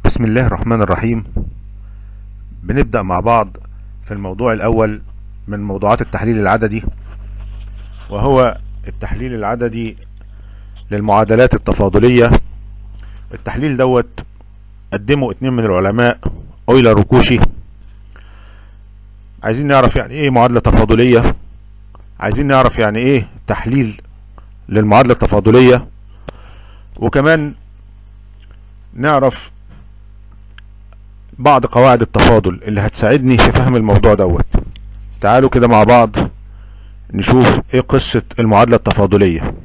بسم الله الرحمن الرحيم بنبدأ مع بعض في الموضوع الأول من موضوعات التحليل العددي وهو التحليل العددي للمعادلات التفاضلية التحليل دوت قدمه اتنين من العلماء اويلر وكوشي عايزين نعرف يعني ايه معادلة تفاضلية عايزين نعرف يعني ايه تحليل للمعادلة التفاضلية وكمان نعرف بعض قواعد التفاضل اللي هتساعدني في فهم الموضوع دوت تعالوا كده مع بعض نشوف ايه قصة المعادلة التفاضلية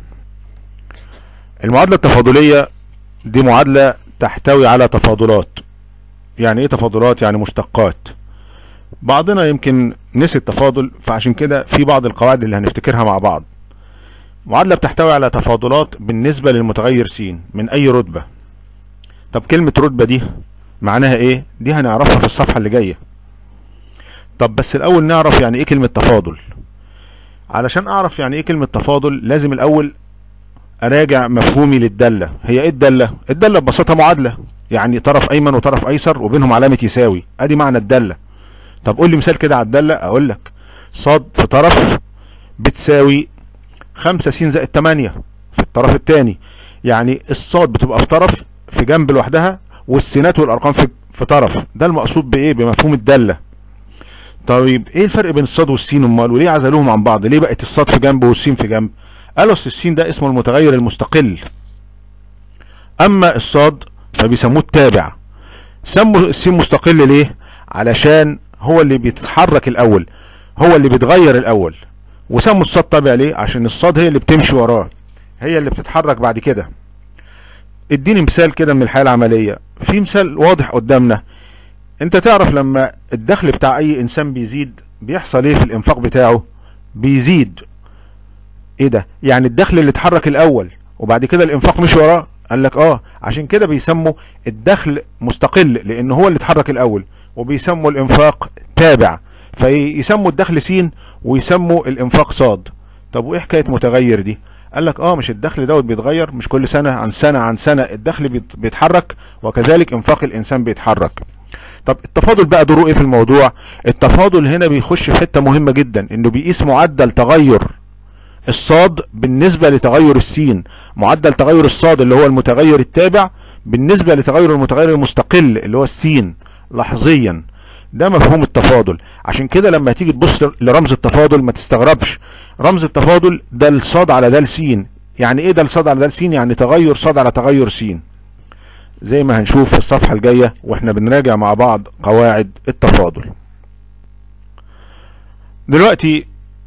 المعادلة التفاضلية دي معادلة تحتوي على تفاضلات يعني ايه تفاضلات يعني مشتقات بعضنا يمكن نسي التفاضل فعشان كده في بعض القواعد اللي هنفتكرها مع بعض معادلة بتحتوي على تفاضلات بالنسبة للمتغير س من اي رتبة طب كلمة رتبة دي معناها ايه دي هنعرفها في الصفحة اللي جاية طب بس الاول نعرف يعني ايه كلمة تفاضل علشان اعرف يعني ايه كلمة تفاضل لازم الاول اراجع مفهومي للدالة هي ايه الدالة الدالة ببساطة معادلة يعني طرف ايمن وطرف ايسر وبينهم علامة يساوي ادي معنى الدالة طب قول لي مثال كده على الدالة اقول لك صاد في طرف بتساوي خمسة س زائد تمانية في الطرف التاني يعني الصاد بتبقى في طرف في جنب لوحدها والسينات والارقام في في طرف ده المقصود بايه بمفهوم الداله طيب ايه الفرق بين الصاد والسين امال وليه عزلوهم عن بعض ليه بقت الصاد في جنب والسين في جنب قالوا اصل السين ده اسمه المتغير المستقل اما الصاد فبيسموه التابع سموا السين مستقل ليه علشان هو اللي بيتحرك الاول هو اللي بيتغير الاول وسموا الصاد تابع ليه عشان الصاد هي اللي بتمشي وراه هي اللي بتتحرك بعد كده اديني مثال كده من الحياه العمليه في مثال واضح قدامنا انت تعرف لما الدخل بتاع اي انسان بيزيد بيحصل ايه في الانفاق بتاعه بيزيد ايه ده يعني الدخل اللي اتحرك الاول وبعد كده الانفاق مش وراه قال لك اه عشان كده بيسموا الدخل مستقل لان هو اللي اتحرك الاول وبيسموا الانفاق تابع فيسموا الدخل س ويسموا الانفاق صاد طب وايه حكايه متغير دي قال لك اه مش الدخل دوت بيتغير مش كل سنه عن سنه عن سنه الدخل بيتحرك وكذلك انفاق الانسان بيتحرك طب التفاضل بقى دوره ايه في الموضوع التفاضل هنا بيخش في حته مهمه جدا انه بيقيس معدل تغير الصاد بالنسبه لتغير السين معدل تغير الصاد اللي هو المتغير التابع بالنسبه لتغير المتغير المستقل اللي هو السين لحظيا ده مفهوم التفاضل عشان كده لما تيجي تبص لرمز التفاضل ما تستغربش رمز التفاضل ده الصاد على ده س يعني ايه ده الصاد على ده س يعني تغير صاد على تغير س زي ما هنشوف في الصفحة الجاية واحنا بنراجع مع بعض قواعد التفاضل دلوقتي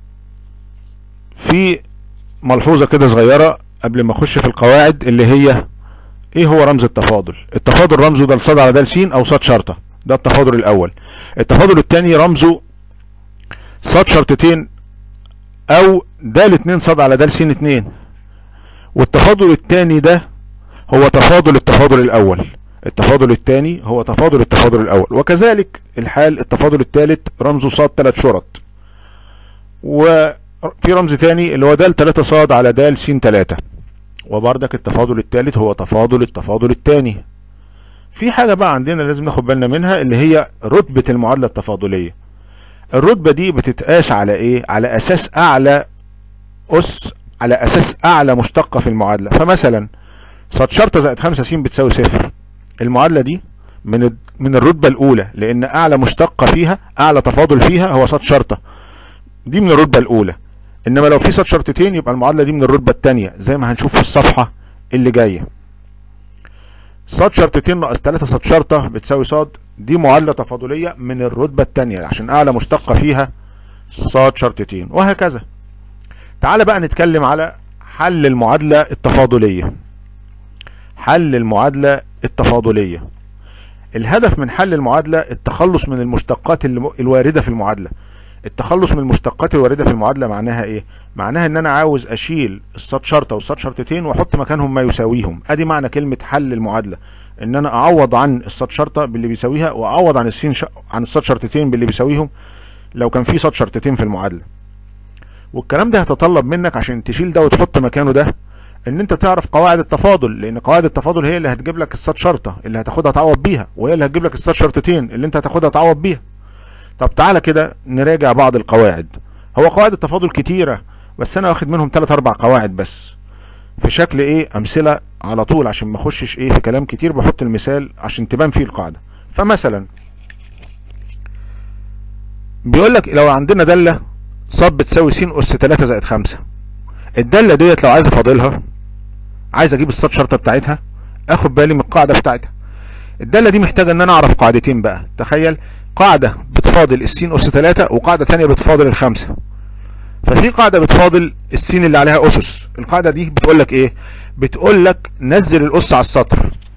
في ملحوظة كده صغيرة قبل ما اخش في القواعد اللي هي ايه هو رمز التفاضل التفاضل رمزه ده الصاد على ده س او صاد شرطة ده التفاضل الاول التفاضل الثاني رمزه صاد شرطتين او ده الاتنين صاد على ده س اتنين والتفاضل الثاني ده هو تفاضل التفاضل الاول التفاضل الثاني هو تفاضل التفاضل الاول وكذلك الحال التفاضل الثالث رمزه صاد ثلاث شرط وفي رمز ثاني اللي هو د 3 صاد على د س 3 وبردك التفاضل الثالث هو تفاضل التفاضل الثاني في حاجة بقى عندنا لازم ناخد بالنا منها اللي هي رتبة المعادلة التفاضلية الرتبة دي بتتقاس على ايه على اساس اعلى اس على اساس اعلى مشتقة في المعادلة فمثلا صاد شرطة زائد 5 س بتساوي صفر المعادلة دي من من الرتبة الاولى لان اعلى مشتقة فيها اعلى تفاضل فيها هو صاد شرطة دي من الرتبة الاولى انما لو في صاد شرطتين يبقى المعادلة دي من الرتبة الثانية زي ما هنشوف في الصفحة اللي جايه صاد شرطتين ناقص 3 صاد شرطة بتساوي صاد دي معادلة تفاضلية من الرتبة الثانية عشان أعلى مشتقة فيها صاد شرطتين وهكذا تعال بقى نتكلم على حل المعادلة التفاضلية حل المعادلة التفاضلية الهدف من حل المعادلة التخلص من المشتقات الواردة في المعادلة التخلص من المشتقات الواردة في المعادلة معناها ايه معناها ان انا عاوز اشيل الصاد شرطة والصاد شرطتين واحط مكانهم ما يساويهم ادي معنى كلمة حل المعادلة ان انا اعوض عن الصاد شرطة باللي بيساويها واعوض عن السين ش... عن الصاد شرطتين باللي بيساويهم لو كان في صاد شرطتين في المعادلة والكلام ده هيتطلب منك عشان تشيل ده وتحط مكانه ده ان انت تعرف قواعد التفاضل لان قواعد التفاضل هي اللي هتجيب لك السات شرطه اللي هتاخدها تعوض بيها وهي اللي هتجيب لك السات شرطتين اللي انت هتاخدها تعوض بيها طب تعالى كده نراجع بعض القواعد هو قواعد التفاضل كتيره بس انا واخد منهم 3 4 قواعد بس في شكل ايه امثله على طول عشان ما اخشش ايه في كلام كتير بحط المثال عشان تبان فيه القاعده فمثلا بيقول لك لو عندنا داله ص بتساوي س اس 3 زائد 5 الداله ديت لو عايز افاضلها عايز اجيب الصاد شرطه بتاعتها اخد بالي من القاعده بتاعتها الداله دي محتاجه ان انا اعرف قاعدتين بقى تخيل قاعده بتفاضل السين اس 3 وقاعده ثانيه بتفاضل الخمسه ففي قاعده بتفاضل السين اللي عليها اسس القاعده دي بتقول لك ايه بتقول لك نزل الاس على السطر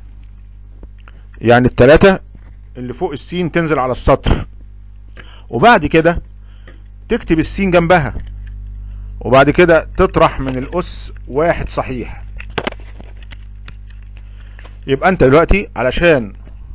يعني الثلاثه اللي فوق السين تنزل على السطر وبعد كده تكتب السين جنبها وبعد كده تطرح من الاس واحد صحيح يبقى انت دلوقتي علشان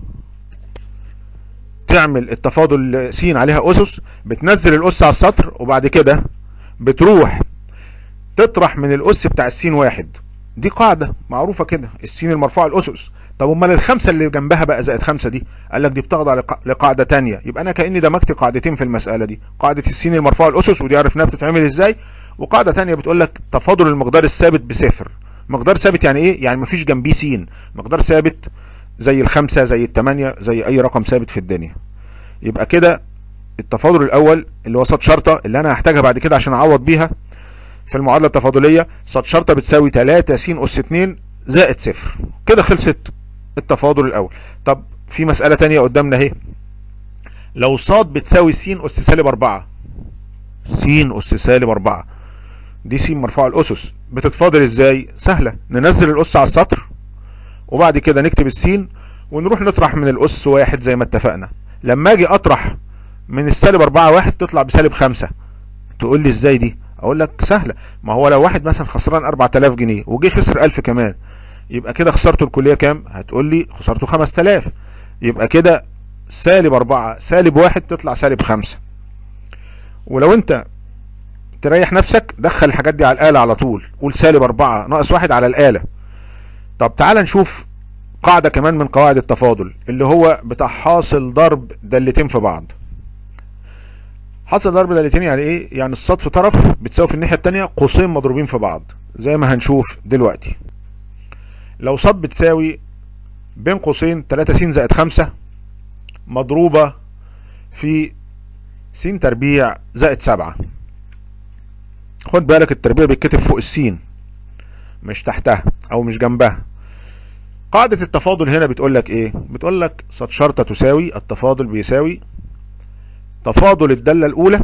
تعمل التفاضل س عليها اسس بتنزل الاس على السطر وبعد كده بتروح تطرح من الاس بتاع السين واحد دي قاعده معروفه كده السين المرفوعه الاسس طب امال الخمسه اللي جنبها بقى زائد خمسه دي قال لك دي بتخضع لقاعده تانية يبقى انا كاني دمجت قاعدتين في المساله دي قاعده السين المرفوعه الاسس ودي عرفناها بتتعمل ازاي وقاعده تانية بتقول لك تفاضل المقدار الثابت بصفر مقدار ثابت يعني ايه يعني مفيش جنبيه س مقدار ثابت زي الخمسة زي التمانية زي اي رقم ثابت في الدنيا يبقى كده التفاضل الاول اللي هو صاد شرطة اللي انا هحتاجها بعد كده عشان اعوض بيها في المعادلة التفاضلية صاد شرطة بتساوي 3 س اس 2 زائد صفر كده خلصت التفاضل الاول طب في مسألة تانية قدامنا اهي لو صاد بتساوي س اس سالب 4 س اس سالب 4 دي س مرفوعه الاسس بتتفاضل ازاي سهله ننزل الاس على السطر وبعد كده نكتب السين ونروح نطرح من الاس واحد زي ما اتفقنا لما اجي اطرح من السالب 4 واحد تطلع بسالب 5 تقول لي ازاي دي اقول لك سهله ما هو لو واحد مثلا خسران 4000 جنيه وجه خسر 1000 كمان يبقى كده خسارته الكليه كام هتقول لي خسارته 5000 يبقى كده سالب 4 سالب 1 تطلع سالب 5 ولو انت تريح نفسك دخل الحاجات دي على الآلة على طول قول سالب أربعة ناقص واحد على الآلة طب تعال نشوف قاعدة كمان من قواعد التفاضل اللي هو بتاع حاصل ضرب دالتين في بعض حاصل ضرب دالتين يعني ايه يعني الصاد في طرف بتساوي في الناحية التانية قوسين مضروبين في بعض زي ما هنشوف دلوقتي لو صاد بتساوي بين قوسين 3 س زائد 5 مضروبة في س تربيع زائد 7 خد بالك التربيع بيتكتب فوق السين مش تحتها او مش جنبها قاعدة التفاضل هنا بتقول لك ايه بتقول لك صاد شرطة تساوي التفاضل بيساوي تفاضل الدالة الاولى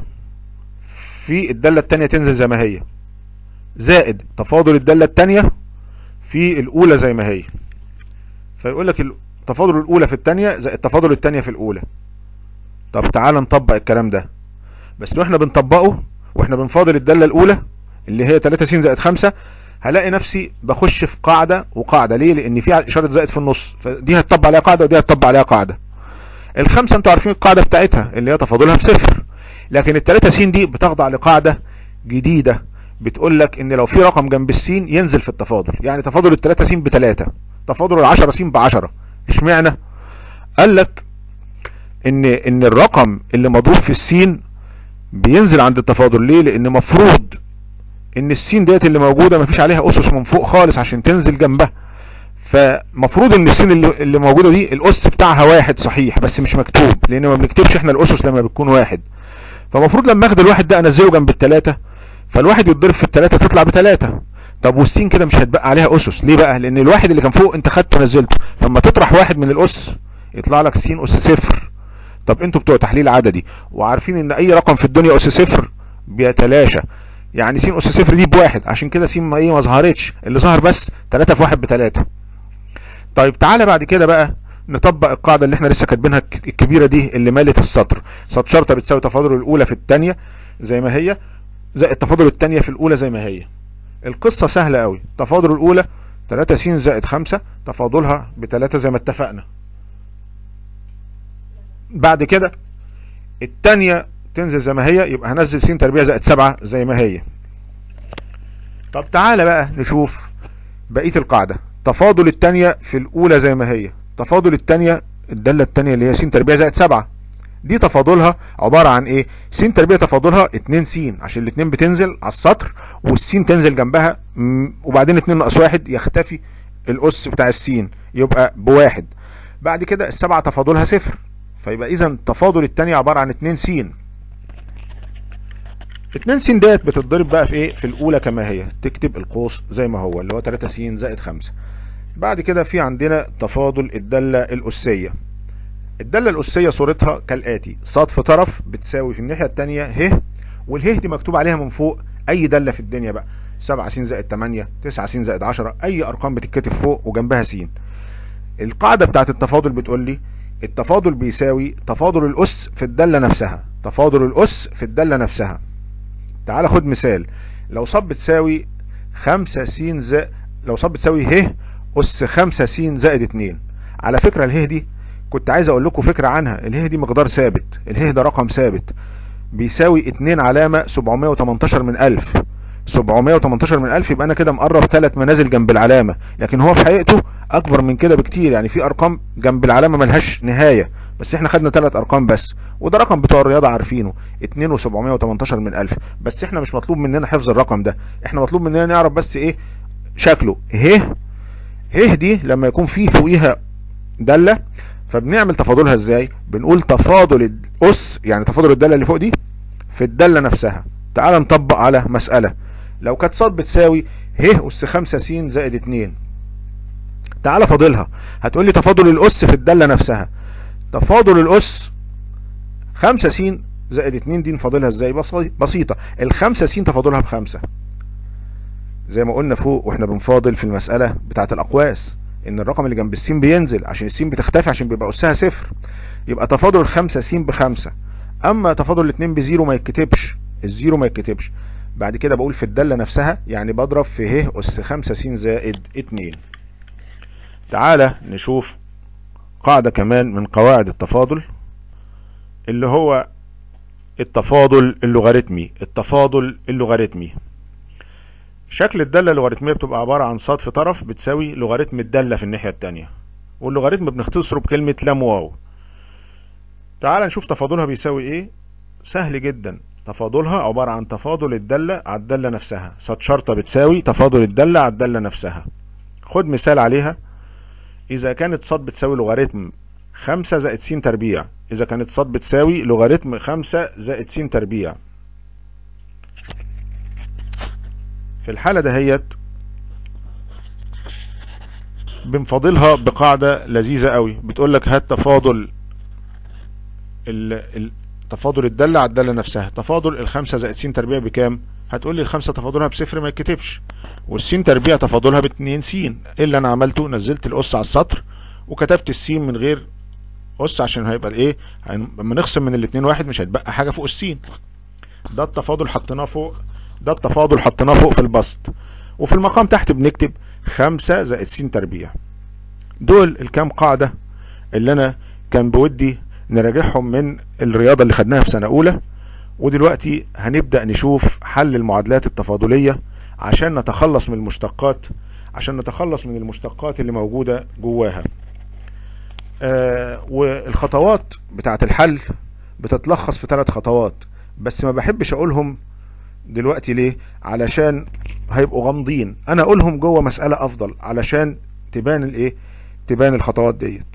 في الدالة التانية تنزل زي ما هي زائد تفاضل الدالة التانية في الاولى زي ما هي فيقول لك التفاضل الاولى في التانية زائد تفاضل التانية في الاولى طب تعال نطبق الكلام ده بس واحنا بنطبقه واحنا بنفاضل الداله الاولى اللي هي 3 س زائد 5 هلاقي نفسي بخش في قاعده وقاعده ليه لان في اشاره زائد في النص فدي هتطبق عليها قاعده ودي هتطبق عليها قاعده الخمسه انتوا عارفين القاعده بتاعتها اللي هي تفاضلها بصفر لكن الثلاثه س دي بتخضع لقاعده جديده بتقول لك ان لو في رقم جنب السين ينزل في التفاضل يعني تفاضل الثلاثه س بثلاثه تفاضل العشرة س بعشرة اشمعنى قال لك ان ان الرقم اللي مضروب في السين بينزل عند التفاضل ليه لان مفروض ان السين ديت اللي موجوده مفيش عليها اسس من فوق خالص عشان تنزل جنبها فمفروض ان السين اللي, اللي موجوده دي الاس بتاعها واحد صحيح بس مش مكتوب لان ما بنكتبش احنا الاسس لما بتكون واحد فمفروض لما اخد الواحد ده انزله جنب الثلاثه فالواحد يتضرب في الثلاثه تطلع بثلاثه طب والسين كده مش هتبقى عليها اسس ليه بقى لان الواحد اللي كان فوق انت خدته ونزلته فلما تطرح واحد من الاس يطلع لك س اس صفر طب انتوا بتوع تحليل عددي وعارفين ان اي رقم في الدنيا اس صفر بيتلاشى يعني س اس صفر دي بواحد عشان كده س ما ايه ما ظهرتش اللي ظهر بس 3 في 1 بتلاتة طيب تعالى بعد كده بقى نطبق القاعدة اللي احنا لسه كاتبينها الكبيرة دي اللي مالت السطر سطر شرطة بتساوي تفاضل الأولى في الثانية زي ما هي زائد التفاضل الثانية في الأولى زي ما هي القصة سهلة قوي تفاضل الأولى 3 س زائد 5 تفاضلها بتلاتة زي ما اتفقنا بعد كده التانية تنزل زي ما هي يبقى هنزل س تربيع زائد سبعة زي ما هي طب تعالى بقى نشوف بقيه القاعده تفاضل الثانيه في الاولى زي ما هي تفاضل الثانيه الداله الثانيه اللي هي س تربيع زائد 7 دي تفاضلها عباره عن ايه س تربيع تفاضلها 2 س عشان الاثنين بتنزل على السطر والسين تنزل جنبها م- وبعدين 2 ناقص 1 يختفي الاس بتاع السين يبقى بواحد بعد كده السبعه تفاضلها صفر فيبقى اذا تفاضل الثانيه عباره عن 2 س 2 س ديت بتتضرب بقى في ايه في الاولى كما هي تكتب القوس زي ما هو اللي هو 3 س زائد 5 بعد كده في عندنا تفاضل الداله الاسيه الداله الاسيه صورتها كالاتي ص في طرف بتساوي في الناحيه الثانيه ه والهه دي مكتوب عليها من فوق اي داله في الدنيا بقى 7 س زائد 8 9 س زائد 10 اي ارقام بتتكتب فوق وجنبها س القاعده بتاعت التفاضل بتقول لي التفاضل بيساوي تفاضل الاس في الداله نفسها تفاضل الاس في الداله نفسها تعال خد مثال لو ص بتساوي 5 س زائد لو ص بتساوي ه اس 5 س زائد 2 على فكره اله دي كنت عايز اقول لكم فكره عنها اله دي مقدار ثابت اله ده رقم ثابت بيساوي 2 علامه 718 من 1000 718 من 1000 يبقى انا كده مقرب ثلاث منازل جنب العلامه لكن هو في حقيقته اكبر من كده بكتير يعني في ارقام جنب العلامه ملهاش نهايه بس احنا خدنا ثلاث ارقام بس وده رقم بتوع الرياضه عارفينه 2 و718 من 1000 بس احنا مش مطلوب مننا حفظ الرقم ده احنا مطلوب مننا نعرف بس ايه شكله ه ه دي لما يكون في فوقيها داله فبنعمل تفاضلها ازاي بنقول تفاضل الاس يعني تفاضل الداله اللي فوق دي في الداله نفسها تعال نطبق على مساله لو كانت ص بتساوي ه اس 5 س زائد 2 تعال فاضلها هتقول لي تفاضل الاس في الداله نفسها تفاضل الاس 5 س زائد 2 دي نفاضلها ازاي بسي- بسيطه الخمسة س تفاضلها بخمسة زي ما قلنا فوق واحنا بنفاضل في المساله بتاعه الاقواس ان الرقم اللي جنب السين بينزل عشان السين بتختفي عشان بيبقى اسها صفر يبقى تفاضل الخمسة س بخمسة اما تفاضل الاتنين بزيرو ما يتكتبش الزيرو ما يتكتبش بعد كده بقول في الداله نفسها يعني بضرب في ه اس 5 س زائد 2 تعالى نشوف قاعده كمان من قواعد التفاضل اللي هو التفاضل اللوغاريتمي التفاضل اللوغاريتمي شكل الداله اللوغاريتميه بتبقى عباره عن صاد في طرف بتساوي لوغاريتم الداله في الناحيه الثانيه واللوغاريتم بنختصره بكلمه لام واو تعال نشوف تفاضلها بيساوي ايه سهل جدا تفاضلها عباره عن تفاضل الداله على الداله نفسها صاد شرطه بتساوي تفاضل الداله على الداله نفسها خد مثال عليها اذا كانت صاد بتساوي لوغاريتم 5 زائد س تربيع اذا كانت صاد بتساوي لوغاريتم 5 زائد س تربيع في الحالة دهيت بنفاضلها بقاعدة لذيذة قوي بتقول لك هات تفاضل ال... ال... تفاضل الدالة على الدالة نفسها تفاضل الخمسة زائد س تربيع بكام هتقول لي الخمسة تفاضلها بصفر ما يتكتبش والسين تربيع تفاضلها باتنين س ايه اللي انا عملته نزلت الاس على السطر وكتبت السين من غير اس عشان هيبقى الايه هن- لما نخصم من الاتنين واحد مش هيتبقى حاجة فوق السين ده التفاضل حطيناه فوق ده التفاضل حطيناه فوق في البسط وفي المقام تحت بنكتب خمسة زائد س تربيع دول الكام قاعدة اللي انا كان بودي نراجعهم من الرياضة اللي خدناها في سنة اولى ودلوقتي هنبدأ نشوف حل المعادلات التفاضلية عشان نتخلص من المشتقات عشان نتخلص من المشتقات اللي موجودة جواها آه والخطوات بتاعت الحل بتتلخص في ثلاث خطوات بس ما بحبش اقولهم دلوقتي ليه علشان هيبقوا غامضين انا اقولهم جوه مسألة افضل علشان تبان الايه تبان الخطوات ديت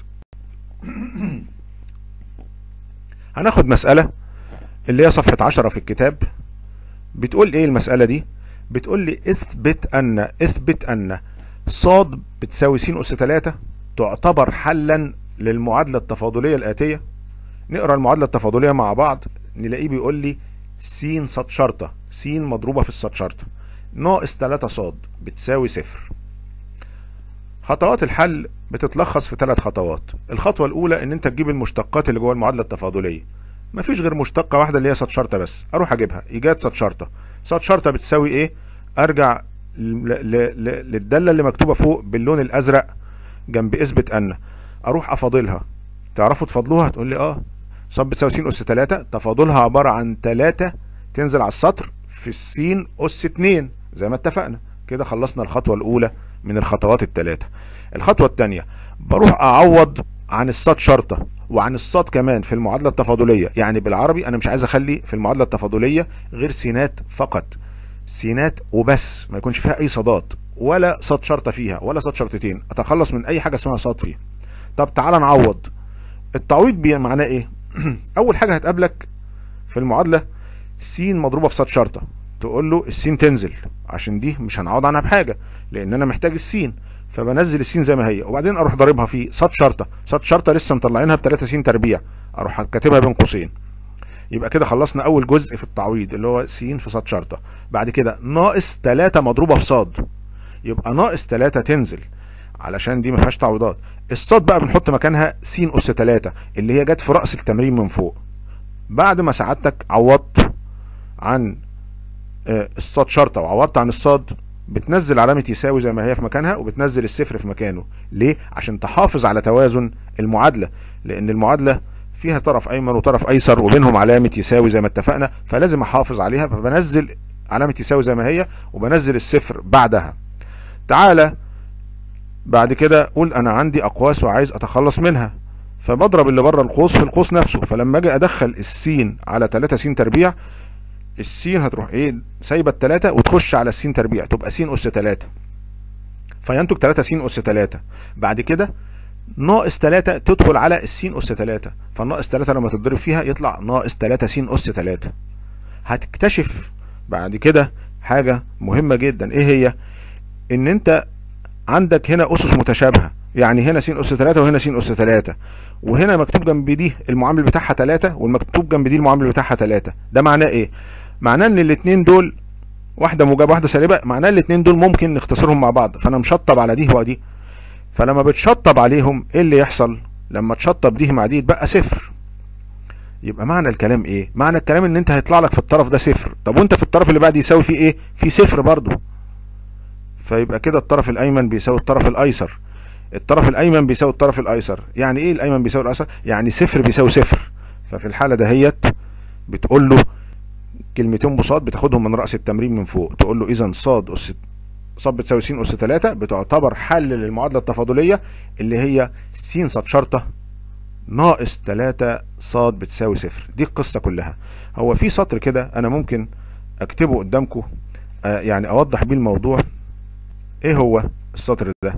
هناخد مسألة اللي هي صفحة عشرة في الكتاب بتقول ايه المسألة دي بتقول لي اثبت ان اثبت ان صاد بتساوي س اس 3 تعتبر حلا للمعادلة التفاضلية الآتية نقرا المعادلة التفاضلية مع بعض نلاقيه بيقول لي س صاد شرطة س مضروبة في الصاد شرطة ناقص 3 صاد بتساوي صفر خطوات الحل بتتلخص في ثلاث خطوات الخطوة الأولى إن أنت تجيب المشتقات اللي جوه المعادلة التفاضلية مفيش غير مشتقة واحدة اللي هي صاد شرطة بس أروح أجيبها إيجاد صاد شرطة صاد شرطة بتساوي إيه أرجع ل- ل- ل- للدالة اللي مكتوبة فوق باللون الأزرق جنب اثبت أن أروح أفاضلها تعرفوا تفاضلوها تقول لي اه صاد بتساوي س أس 3 تفاضلها عبارة عن 3 تنزل على السطر في السين أس 2 زي ما اتفقنا كده خلصنا الخطوة الأولى من الخطوات الثلاثه الخطوه الثانيه بروح اعوض عن الصاد شرطه وعن الصاد كمان في المعادله التفاضليه يعني بالعربي انا مش عايز اخلي في المعادله التفاضليه غير سينات فقط سينات وبس ما يكونش فيها اي صادات ولا صاد شرطه فيها ولا صاد شرطتين اتخلص من اي حاجه اسمها صاد فيها طب تعالى نعوض التعويض بي- معناه ايه اول حاجه هتقابلك في المعادله س مضروبه في صاد شرطه تقول له السين تنزل عشان دي مش هنعوض عنها بحاجه لان انا محتاج السين فبنزل السين زي ما هي وبعدين اروح ضاربها في صاد شرطه صاد شرطه لسه مطلعينها ب 3 س تربيع اروح كاتبها بين قوسين يبقى كده خلصنا اول جزء في التعويض اللي هو س في صاد شرطه بعد كده ناقص 3 مضروبه في صاد يبقى ناقص 3 تنزل علشان دي ما فيهاش تعويضات الصاد بقى بنحط مكانها س اس 3 اللي هي جت في راس التمرين من فوق بعد ما سعادتك عوضت عن آه، الصاد شرطه وعوضت عن الصاد بتنزل علامة يساوي زي ما هي في مكانها وبتنزل الصفر في مكانه ليه؟ عشان تحافظ على توازن المعادلة لأن المعادلة فيها طرف أيمن وطرف أيسر وبينهم علامة يساوي زي ما اتفقنا فلازم أحافظ عليها فبنزل علامة يساوي زي ما هي وبنزل الصفر بعدها تعالى بعد كده قول أنا عندي أقواس وعايز أتخلص منها فبضرب اللي بره القوس في القوس نفسه فلما اجي ادخل السين على 3 س تربيع السين هتروح ايه سايبه التلاتة وتخش على السين تربيع تبقى س اس 3 فينتج 3 س اس 3 بعد كده ناقص 3 تدخل على السين اس 3 فالناقص 3 لما تتضرب فيها يطلع ناقص 3 س اس 3 هتكتشف بعد كده حاجة مهمة جدا ايه هي ان انت عندك هنا اسس متشابهة يعني هنا س اس 3 وهنا س اس 3 وهنا مكتوب جنب دي المعامل بتاعها 3 والمكتوب جنب دي المعامل بتاعها 3 ده معناه ايه معناه ان الاثنين دول واحده موجبه واحده سالبه معناه الاثنين دول ممكن نختصرهم مع بعض فانا مشطب على دي ودي فلما بتشطب عليهم ايه اللي يحصل لما تشطب دي مع دي يتبقى صفر يبقى معنى الكلام ايه معنى الكلام ان انت هيطلع لك في الطرف ده صفر طب وانت في الطرف اللي بعد يساوي فيه ايه في صفر برضو فيبقى كده الطرف الايمن بيساوي الطرف الايسر الطرف الايمن بيساوي الطرف الايسر يعني ايه الايمن بيساوي الايسر يعني صفر بيساوي صفر ففي الحاله دهيت بتقول له كلمتين بصاد بتاخدهم من راس التمرين من فوق تقول له اذا صاد اس صاد بتساوي س اس 3 بتعتبر حل للمعادله التفاضليه اللي هي س صاد شرطه ناقص 3 صاد بتساوي صفر دي القصه كلها هو في سطر كده انا ممكن اكتبه قدامكم آه يعني اوضح بيه الموضوع ايه هو السطر ده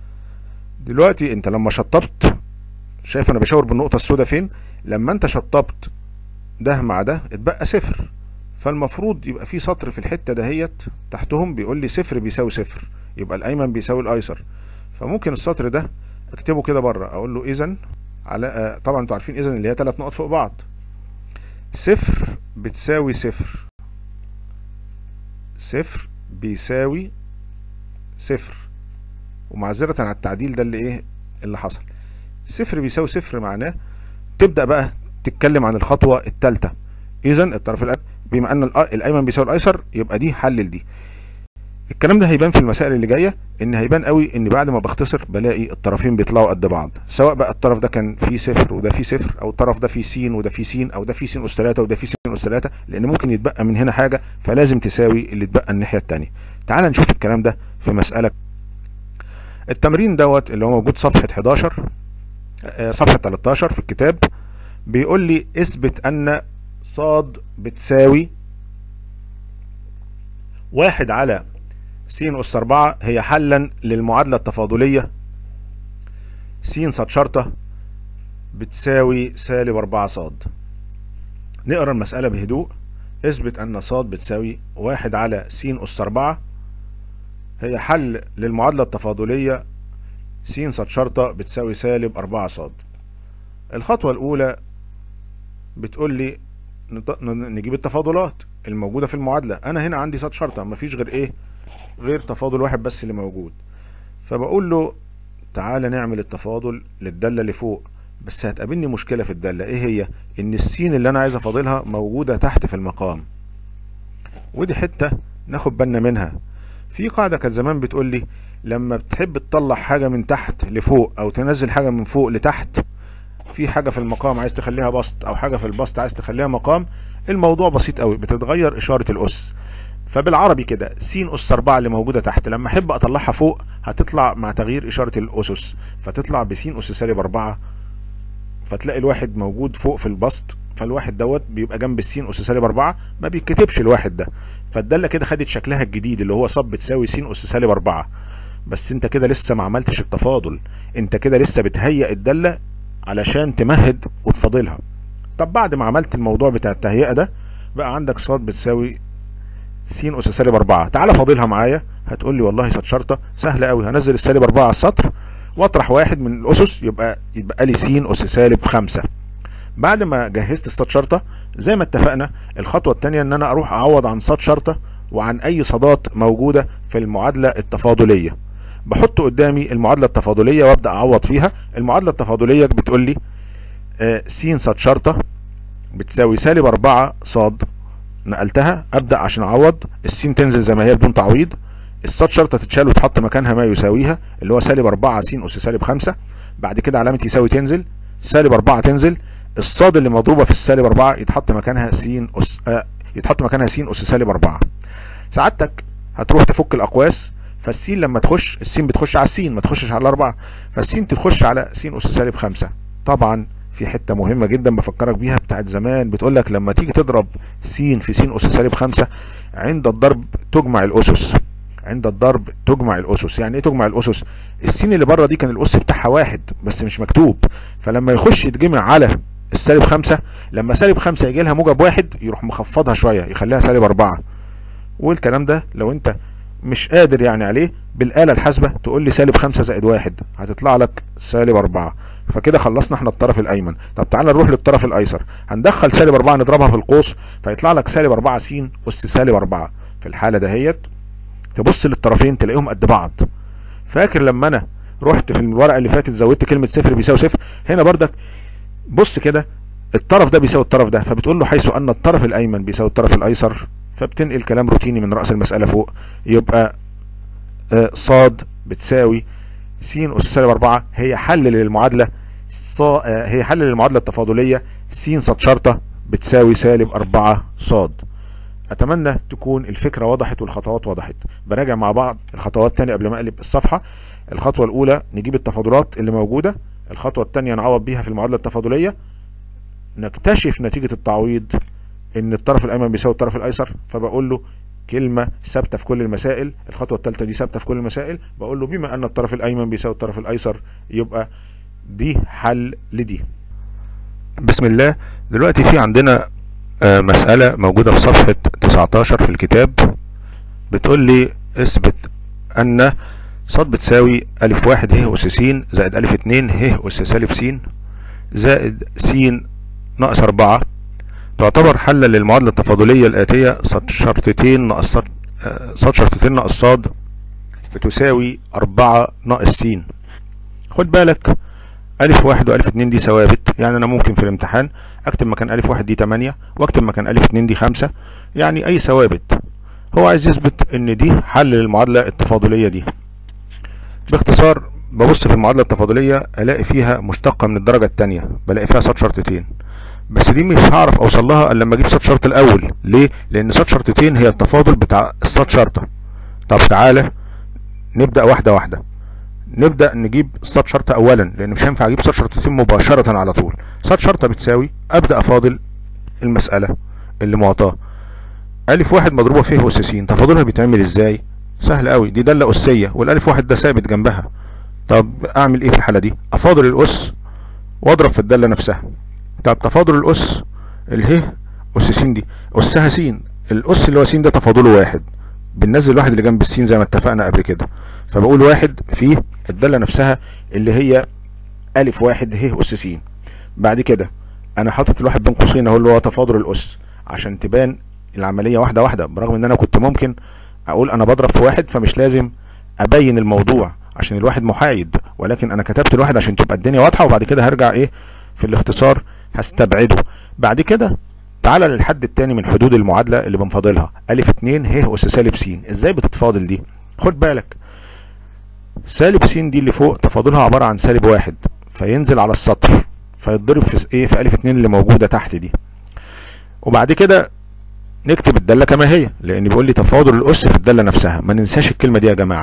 دلوقتي انت لما شطبت شايف انا بشاور بالنقطه السوداء فين لما انت شطبت ده مع ده اتبقى صفر فالمفروض يبقى في سطر في الحته دهيت تحتهم بيقول لي صفر بيساوي صفر يبقى الايمن بيساوي الايسر فممكن السطر ده اكتبه كده بره اقول له اذا على آه طبعا انتوا عارفين اذا اللي هي ثلاث نقط فوق بعض صفر بتساوي صفر صفر بيساوي صفر ومعذرة على التعديل ده اللي ايه اللي حصل صفر بيساوي صفر معناه تبدأ بقى تتكلم عن الخطوة الثالثة اذا الطرف الايمن بما ان الايمن بيساوي الايسر يبقى دي حلل دي الكلام ده هيبان في المسائل اللي جايه ان هيبان قوي ان بعد ما بختصر بلاقي الطرفين بيطلعوا قد بعض سواء بقى الطرف ده كان فيه صفر وده فيه صفر او الطرف ده فيه س وده فيه س او ده فيه س اس 3 وده فيه س اس 3 لان ممكن يتبقى من هنا حاجه فلازم تساوي اللي اتبقى الناحيه الثانيه تعال نشوف الكلام ده في مساله التمرين دوت اللي هو موجود صفحه 11 صفحه 13 في الكتاب بيقول لي اثبت ان صاد بتساوي واحد على س أس 4 هي حلا للمعادلة التفاضلية س صاد شرطة بتساوي سالب 4 صاد نقرا المسألة بهدوء اثبت أن صاد بتساوي واحد على س أس 4 هي حل للمعادلة التفاضلية س صاد شرطة بتساوي سالب 4 صاد الخطوة الأولى بتقول لي نجيب التفاضلات الموجودة في المعادلة أنا هنا عندي صاد شرطة مفيش غير إيه غير تفاضل واحد بس اللي موجود فبقول له تعالى نعمل التفاضل للدالة اللي فوق بس هتقابلني مشكلة في الدالة ايه هي ان السين اللي انا عايز افاضلها موجودة تحت في المقام ودي حتة ناخد بالنا منها في قاعدة كانت زمان بتقول لي لما بتحب تطلع حاجة من تحت لفوق او تنزل حاجة من فوق لتحت في حاجة في المقام عايز تخليها بسط او حاجة في البسط عايز تخليها مقام الموضوع بسيط قوي بتتغير اشارة الاس فبالعربي كده س اس 4 اللي موجوده تحت لما احب اطلعها فوق هتطلع مع تغيير اشاره الاسس فتطلع ب س اس سالب 4 فتلاقي الواحد موجود فوق في البسط فالواحد دوت بيبقى جنب السين اس سالب 4 ما بيتكتبش الواحد ده فالداله كده خدت شكلها الجديد اللي هو ص بتساوي س اس سالب 4 بس انت كده لسه ما عملتش التفاضل انت كده لسه بتهيئ الداله علشان تمهد وتفاضلها طب بعد ما عملت الموضوع بتاع التهيئه ده بقى عندك ص بتساوي س اس سالب 4 تعالى فاضلها معايا هتقول لي والله صاد شرطه سهله قوي هنزل السالب 4 على السطر واطرح واحد من الاسس يبقى يبقى لي س اس سالب 5 بعد ما جهزت الصاد شرطه زي ما اتفقنا الخطوه الثانيه ان انا اروح اعوض عن صاد شرطه وعن اي صادات موجوده في المعادله التفاضليه بحط قدامي المعادله التفاضليه وابدا اعوض فيها المعادله التفاضليه بتقول لي آه س صاد شرطه بتساوي سالب 4 صاد نقلتها ابدا عشان اعوض السين تنزل زي ما هي بدون تعويض الصاد شرطه تتشال وتحط مكانها ما يساويها اللي هو سالب 4 س اس سالب 5 بعد كده علامه يساوي تنزل سالب 4 تنزل الصاد اللي مضروبه في السالب 4 يتحط مكانها س اس آه يتحط مكانها س اس سالب 4 سعادتك هتروح تفك الاقواس فالسين لما تخش السين بتخش على السين ما تخشش على الأربعة فالسين تخش على س اس سالب 5 طبعا في حته مهمه جدا بفكرك بيها بتاعت زمان بتقول لك لما تيجي تضرب س في س اس سالب 5 عند الضرب تجمع الاسس عند الضرب تجمع الاسس يعني ايه تجمع الاسس السين اللي بره دي كان الاس بتاعها واحد بس مش مكتوب فلما يخش يتجمع على السالب 5 لما سالب 5 يجي لها موجب واحد يروح مخفضها شويه يخليها سالب 4 والكلام ده لو انت مش قادر يعني عليه بالآلة الحاسبة تقول لي سالب 5 زائد واحد هتطلع لك سالب 4 فكده خلصنا احنا الطرف الايمن طب تعالى نروح للطرف الايسر هندخل سالب 4 نضربها في القوس فيطلع لك سالب 4 س اس سالب 4 في الحالة دهيت تبص للطرفين تلاقيهم قد بعض فاكر لما انا رحت في الورقه اللي فاتت زودت كلمه صفر بيساوي صفر هنا بردك بص كده الطرف ده بيساوي الطرف ده فبتقول له حيث ان الطرف الايمن بيساوي الطرف الايسر فبتنقل كلام روتيني من راس المساله فوق يبقى آه صاد بتساوي س اس سالب 4 هي حل للمعادله صا آه هي حل للمعادله التفاضليه س صاد شرطه بتساوي سالب 4 صاد اتمنى تكون الفكره وضحت والخطوات وضحت براجع مع بعض الخطوات تاني قبل ما اقلب الصفحه الخطوه الاولى نجيب التفاضلات اللي موجوده الخطوه الثانيه نعوض بيها في المعادله التفاضليه نكتشف نتيجه التعويض ان الطرف الايمن بيساوي الطرف الايسر فبقول له كلمه ثابته في كل المسائل الخطوه الثالثه دي ثابته في كل المسائل بقول له بما ان الطرف الايمن بيساوي الطرف الايسر يبقى دي حل لدي بسم الله دلوقتي في عندنا مسألة موجودة في صفحة 19 في الكتاب بتقول لي اثبت أن ص بتساوي ألف واحد ه أس س زائد ألف اتنين ه أس سالب س زائد س ناقص أربعة تعتبر حلا للمعادلة التفاضلية الآتية ص شرطتين ناقص ص شرطتين ناقص ص بتساوي أربعة ناقص س خد بالك ألف واحد وألف اتنين دي ثوابت يعني أنا ممكن في الامتحان أكتب مكان ألف واحد دي تمانية وأكتب مكان ألف اتنين دي خمسة يعني أي ثوابت هو عايز يثبت إن دي حل للمعادلة التفاضلية دي باختصار ببص في المعادلة التفاضلية ألاقي فيها مشتقة من الدرجة التانية بلاقي فيها صاد شرطتين بس دي مش هعرف أوصل لها إلا لما أجيب صاد شرط الأول ليه؟ لأن صاد شرطتين هي التفاضل بتاع الصاد شرطة طب تعالى نبدأ واحدة واحدة نبدا نجيب صاد شرطه اولا لان مش هينفع اجيب صاد شرطتين مباشره على طول صاد شرطه بتساوي ابدا افاضل المساله اللي معطاه الف واحد مضروبه فيه اس س تفاضلها بيتعمل ازاي سهل قوي دي داله اسيه والالف واحد ده ثابت جنبها طب اعمل ايه في الحاله دي افاضل الاس واضرب في الداله نفسها طب تفاضل الاس اله اس س دي اسها س الاس اللي هو س ده تفاضله واحد بننزل الواحد اللي جنب السين زي ما اتفقنا قبل كده فبقول واحد في الداله نفسها اللي هي الف واحد ه اس س بعد كده انا حاطط الواحد بين قوسين اهو اللي هو تفاضل الاس عشان تبان العمليه واحده واحده برغم ان انا كنت ممكن اقول انا بضرب في واحد فمش لازم ابين الموضوع عشان الواحد محايد ولكن انا كتبت الواحد عشان تبقى الدنيا واضحه وبعد كده هرجع ايه في الاختصار هستبعده بعد كده تعالى للحد التاني من حدود المعادله اللي بنفاضلها الف 2 ه اس سالب س ازاي بتتفاضل دي خد بالك سالب س دي اللي فوق تفاضلها عباره عن سالب واحد فينزل على السطر فيتضرب في ايه في الف 2 اللي موجوده تحت دي وبعد كده نكتب الداله كما هي لان بيقول لي تفاضل الاس في الداله نفسها ما ننساش الكلمه دي يا جماعه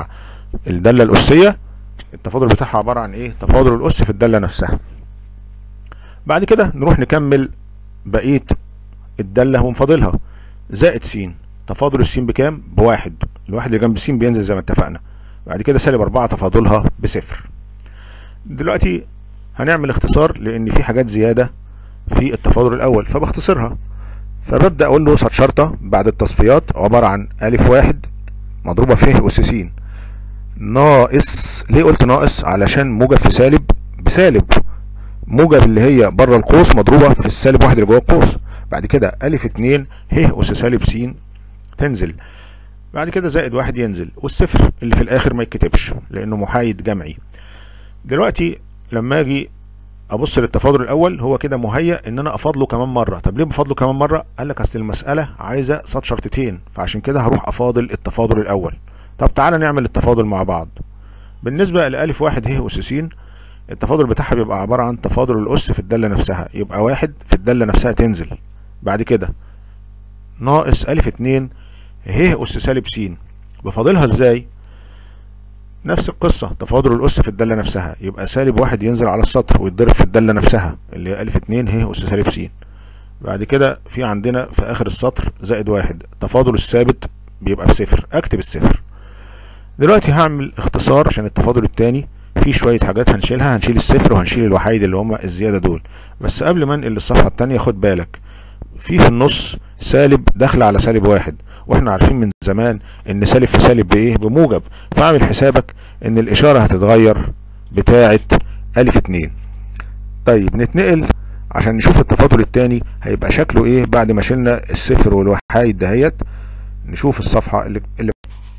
الدالة الأسية التفاضل بتاعها عبارة عن ايه تفاضل الأس في الدالة نفسها بعد كده نروح نكمل بقية الدالة ونفاضلها زائد س تفاضل الس بكام بواحد الواحد اللي جنب س بينزل زي ما اتفقنا بعد كده سالب أربعة تفاضلها بصفر دلوقتي هنعمل اختصار لأن في حاجات زيادة في التفاضل الأول فبختصرها فببدأ أقول له سط شرطة بعد التصفيات عبارة عن ألف واحد مضروبة في أس س ناقص ليه قلت ناقص علشان موجب في سالب بسالب موجب اللي هي بره القوس مضروبة في السالب واحد اللي جوه القوس بعد كده ألف اتنين ه أس سالب س تنزل بعد كده زائد واحد ينزل والصفر اللي في الآخر ما يتكتبش لأنه محايد جمعي دلوقتي لما أجي ابص للتفاضل الاول هو كده مهيأ ان انا افاضله كمان مره طب ليه بفاضله كمان مره قال لك اصل المساله عايزه صاد شرطتين فعشان كده هروح افاضل التفاضل الاول طب تعالى نعمل التفاضل مع بعض بالنسبه لالف واحد ه اس س التفاضل بتاعها بيبقى عباره عن تفاضل الاس في الداله نفسها يبقى واحد في الداله نفسها تنزل بعد كده ناقص الف اتنين ه اس سالب س بفاضلها ازاي نفس القصة تفاضل الأس في الدالة نفسها يبقى سالب واحد ينزل على السطر ويتضرب في الدالة نفسها اللي هي ألف اتنين ه أس سالب س بعد كده في عندنا في آخر السطر زائد واحد تفاضل الثابت بيبقى بصفر أكتب الصفر دلوقتي هعمل اختصار عشان التفاضل التاني في شوية حاجات هنشيلها هنشيل الصفر وهنشيل الوحيد اللي هما الزيادة دول بس قبل ما انقل للصفحة التانية خد بالك في في النص سالب داخل على سالب واحد واحنا عارفين من زمان ان سالب في سالب بايه بموجب فاعمل حسابك ان الاشارة هتتغير بتاعة الف اتنين طيب نتنقل عشان نشوف التفاضل التاني هيبقى شكله ايه بعد ما شلنا الصفر والوحايد دهيت نشوف الصفحة اللي, اللي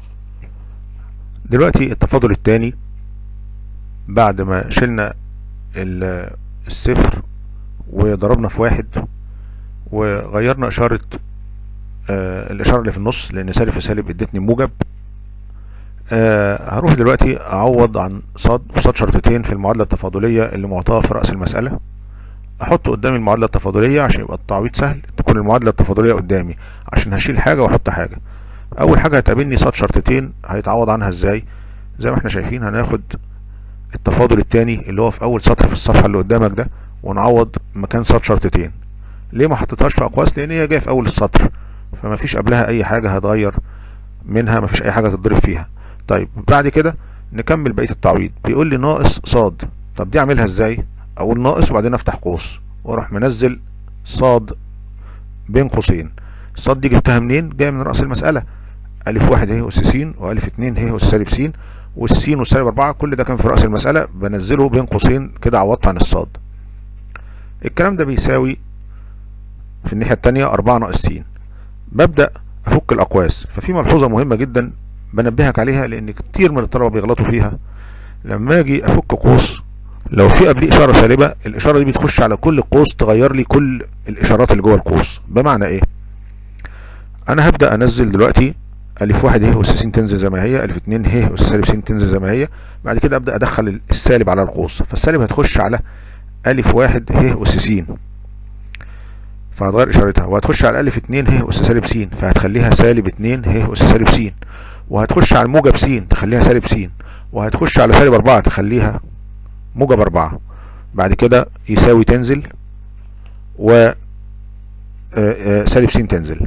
دلوقتي التفاضل التاني بعد ما شلنا الصفر وضربنا في واحد وغيرنا اشارة آه الاشارة اللي في النص لان سالب في سالب ادتني موجب آه هروح دلوقتي اعوض عن صاد وصاد شرطتين في المعادلة التفاضلية اللي معطاها في رأس المسألة احط قدامي المعادلة التفاضلية عشان يبقى التعويض سهل تكون المعادلة التفاضلية قدامي عشان هشيل حاجة واحط حاجة اول حاجة هتقابلني صاد شرطتين هيتعوض عنها ازاي زي ما احنا شايفين هناخد التفاضل التاني اللي هو في اول سطر في الصفحة اللي قدامك ده ونعوض مكان صاد شرطتين ليه ما حطيتهاش في اقواس لان هي جايه في اول السطر فما فيش قبلها اي حاجة هتغير منها ما فيش اي حاجة تتضرب فيها طيب بعد كده نكمل بقية التعويض بيقول لي ناقص صاد طب دي اعملها ازاي اقول ناقص وبعدين افتح قوس واروح منزل صاد بين قوسين صاد دي جبتها منين جايه من رأس المسألة ألف واحد اهي أس س وألف اتنين اهي أس سالب س والسين والسالب أربعة كل ده كان في رأس المسألة بنزله بين قوسين كده عوضت عن الصاد الكلام ده بيساوي في الناحية التانية أربعة ناقص س ببدأ أفك الأقواس ففي ملحوظة مهمة جدا بنبهك عليها لأن كتير من الطلبة بيغلطوا فيها لما أجي أفك قوس لو في قبليه إشارة سالبة الإشارة دي بتخش على كل قوس تغير لي كل الإشارات اللي جوه القوس بمعنى إيه؟ أنا هبدأ أنزل دلوقتي ألف واحد ه أس س تنزل زي ما هي ألف اتنين ه أس سالب س تنزل زي ما هي بعد كده أبدأ أدخل السالب على القوس فالسالب هتخش على ألف واحد ه أس س فهتغير اشارتها وهتخش على الف اتنين ه اس سالب س فهتخليها سالب اتنين ه اس سالب س وهتخش على الموجب س تخليها سالب س وهتخش على سالب اربعة تخليها موجب اربعة بعد كده يساوي تنزل و سالب س تنزل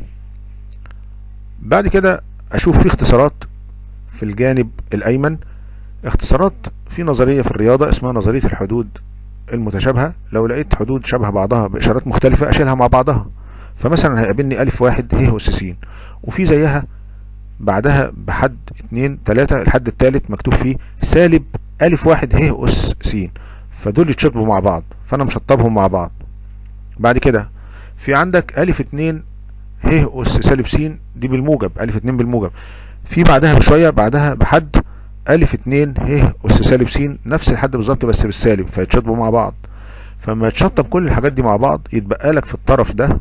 بعد كده اشوف في اختصارات في الجانب الايمن اختصارات في نظرية في الرياضة اسمها نظرية الحدود المتشابهة لو لقيت حدود شبه بعضها بإشارات مختلفة أشيلها مع بعضها فمثلا هيقابلني ألف واحد ه أس س وفي زيها بعدها بحد اتنين تلاتة الحد التالت مكتوب فيه سالب ألف واحد ه أس س فدول يتشطبوا مع بعض فأنا مشطبهم مع بعض بعد كده في عندك ألف اتنين ه أس سالب س دي بالموجب ألف اتنين بالموجب في بعدها بشوية بعدها بحد ألف اتنين ه أس سالب س نفس الحد بالظبط بس بالسالب فيتشطبوا مع بعض فلما يتشطب كل الحاجات دي مع بعض يتبقى لك في الطرف ده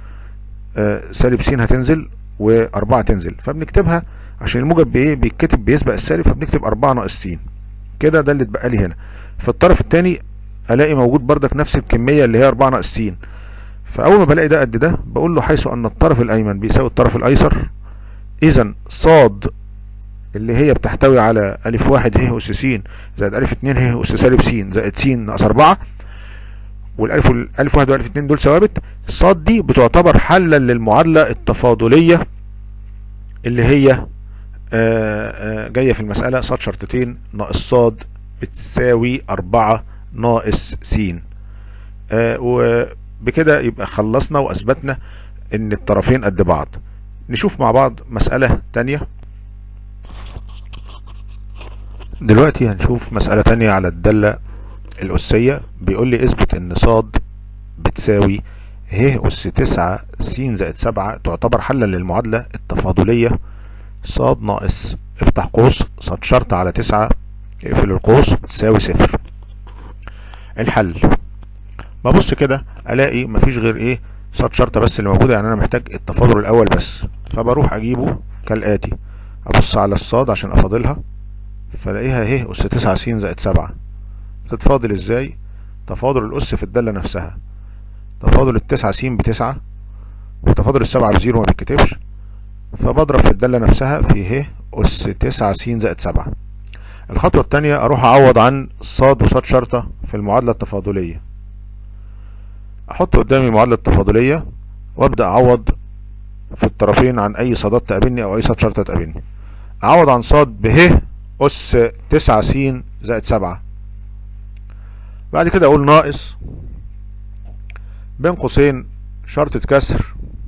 آه سالب س هتنزل وأربعة تنزل فبنكتبها عشان الموجب بإيه بيتكتب بيسبق السالب فبنكتب أربعة ناقص س كده ده اللي اتبقى لي هنا في الطرف التاني ألاقي موجود بردك نفس الكمية اللي هي أربعة ناقص س فأول ما بلاقي ده قد ده بقول له حيث أن الطرف الأيمن بيساوي الطرف الأيسر إذا صاد اللي هي بتحتوي على ألف واحد ه أس س زائد ألف اتنين ه أس سالب س زائد س ناقص أربعة والألف والألف واحد وألف اتنين دول ثوابت صاد دي بتعتبر حلا للمعادلة التفاضلية اللي هي آآ آآ جاية في المسألة صاد شرطتين ناقص صاد بتساوي أربعة ناقص س وبكده يبقى خلصنا وأثبتنا إن الطرفين قد بعض نشوف مع بعض مسألة تانية دلوقتي هنشوف مسألة تانية على الدالة الأسية بيقول لي اثبت إن صاد بتساوي ه أس تسعة س زائد سبعة تعتبر حلا للمعادلة التفاضلية صاد ناقص افتح قوس صاد شرط على تسعة اقفل القوس تساوي صفر الحل ببص كده الاقي مفيش غير ايه صاد شرطة بس اللي موجودة يعني انا محتاج التفاضل الاول بس فبروح اجيبه كالاتي ابص على الصاد عشان افاضلها فلاقيها ه اس تسعة س زائد سبعة تتفاضل ازاي تفاضل الاس في الدالة نفسها تفاضل التسعة س بتسعة وتفاضل السبعة بزيرو ما بيتكتبش فبضرب في الدالة نفسها في ه أس تسعة س زائد سبعة الخطوة التانية أروح أعوض عن صاد وصاد شرطة في المعادلة التفاضلية أحط قدامي المعادلة التفاضلية وأبدأ أعوض في الطرفين عن أي صادات تقابلني أو أي صاد شرطة تقابلني أعوض عن صاد به أس تسعة س زائد سبعة بعد كده أقول ناقص بين قوسين شرطة كسر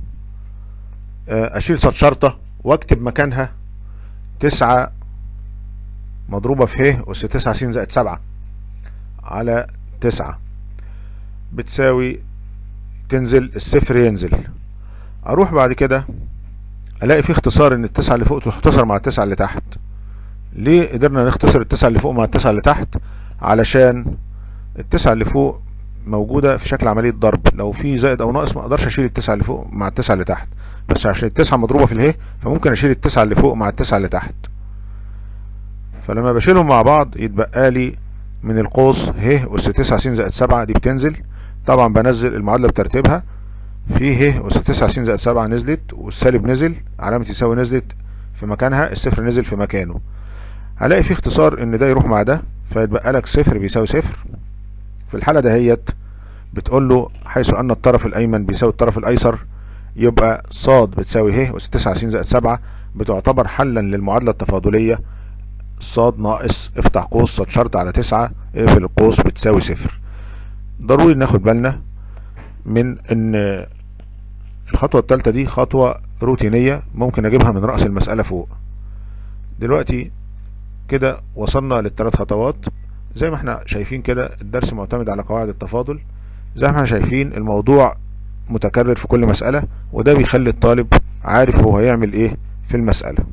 اشيل صاد شرطة واكتب مكانها تسعة مضروبة في ه اس تسعة س زائد سبعة على تسعة بتساوي تنزل الصفر ينزل اروح بعد كده الاقي في اختصار ان التسعة اللي فوق تختصر مع التسعة اللي تحت ليه قدرنا نختصر التسعة اللي فوق مع التسعة اللي تحت علشان التسعة اللي فوق موجودة في شكل عملية ضرب لو في زائد او ناقص ما اقدرش اشيل التسعة اللي فوق مع التسعة اللي تحت بس عشان التسعة مضروبة في اله فممكن اشيل التسعة اللي فوق مع التسعة اللي تحت فلما بشيلهم مع بعض يتبقى لي من القوس ه اس تسعة س زائد سبعة دي بتنزل طبعا بنزل المعادلة بترتيبها في ه اس تسعة س زائد سبعة نزلت والسالب نزل علامة يساوي نزلت في مكانها الصفر نزل في مكانه هلاقي في اختصار ان ده يروح مع ده فيتبقى لك صفر بيساوي صفر في الحالة دهيت بتقول له حيث ان الطرف الايمن بيساوي الطرف الايسر يبقى صاد بتساوي ه اس تسعة س زائد سبعة بتعتبر حلا للمعادلة التفاضلية صاد ناقص افتح قوس صاد شرط على تسعة اقفل القوس بتساوي صفر ضروري ناخد بالنا من ان الخطوة التالتة دي خطوة روتينية ممكن اجيبها من رأس المسألة فوق دلوقتي كده وصلنا للثلاث خطوات زي ما احنا شايفين كده الدرس معتمد على قواعد التفاضل زي ما احنا شايفين الموضوع متكرر في كل مسألة وده بيخلي الطالب عارف هو هيعمل ايه في المسألة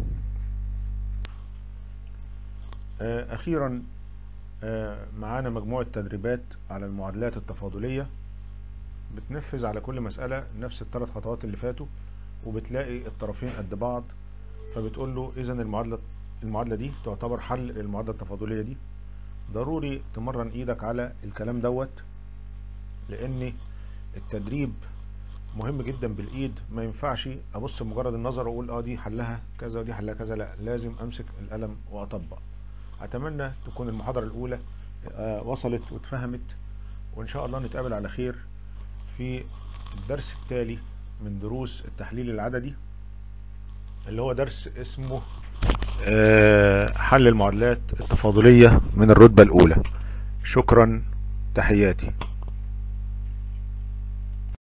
اخيرا معانا مجموعة تدريبات على المعادلات التفاضلية بتنفذ على كل مسألة نفس الثلاث خطوات اللي فاتوا وبتلاقي الطرفين قد بعض فبتقول له اذا المعادلة المعادلة دي تعتبر حل للمعادلة التفاضلية دي ضروري تمرن ايدك على الكلام دوت لان التدريب مهم جدا بالايد ما ينفعش ابص بمجرد النظر واقول اه دي حلها كذا ودي حلها كذا لا لازم امسك القلم واطبق اتمنى تكون المحاضرة الاولى آه وصلت واتفهمت وان شاء الله نتقابل على خير في الدرس التالي من دروس التحليل العددي اللي هو درس اسمه آه حل المعادلات التفاضلية من الرتبة الاولى شكرا تحياتي